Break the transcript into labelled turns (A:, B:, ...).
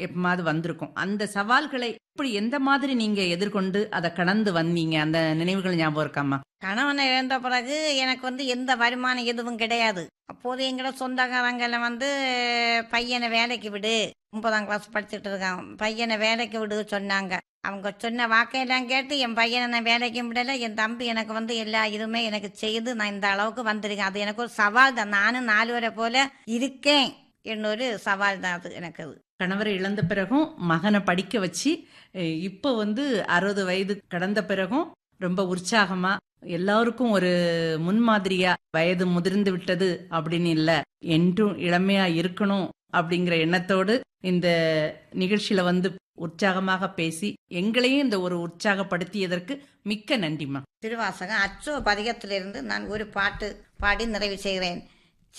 A: எப்பமாவது வந்திருக்கும் அந்த சவால்களை இப்படி எந்த மாதிரி நீங்க எதிர்கொண்டு அதை கடந்து வந்தீங்க அந்த நினைவுகள் ஞாபகம் இருக்காமா
B: கணவனை இழந்த பிறகு எனக்கு வந்து எந்த வருமானம் எதுவும் கிடையாது அப்போது எங்களோட சொந்தக்காரங்கள வந்து பையனை வேலைக்கு விடு ஒன்பதாம் கிளாஸ் படிச்சுட்டு இருக்கான் பையனை வேலைக்கு விடு சொன்னாங்க அவங்க சொன்ன வாக்கையெல்லாம் கேட்டு என் பையனை நான் வேலைக்கு விடல என் தம்பி எனக்கு வந்து எல்லா இதுவுமே எனக்கு செய்து நான் இந்த அளவுக்கு வந்திருக்கேன் அது எனக்கு ஒரு சவால் தான் நானும் நாலு வரை போல இருக்கேன் என்னொரு சவால் தான் அது எனக்கு அது
A: கணவரை இழந்த பிறகும் மகனை படிக்க வச்சு அஹ், இப்போ வந்து அறுபது வயது கடந்த பிறகும் ரொம்ப உற்சாகமா எல்லாருக்கும் ஒரு முன்மாதிரியா வயது முதிர்ந்து விட்டது அப்படின்னு இல்ல என்றும் இளமையா இருக்கணும் அப்படிங்கிற எண்ணத்தோடு இந்த நிகழ்ச்சியில வந்து உற்சாகமாக பேசி எங்களையும் இந்த ஒரு உற்சாகப்படுத்தியதற்கு மிக்க நன்றிமா
B: திருவாசகம் அச்சோ பதிகத்திலிருந்து நான் ஒரு பாட்டு பாடி நிறைவு செய்கிறேன்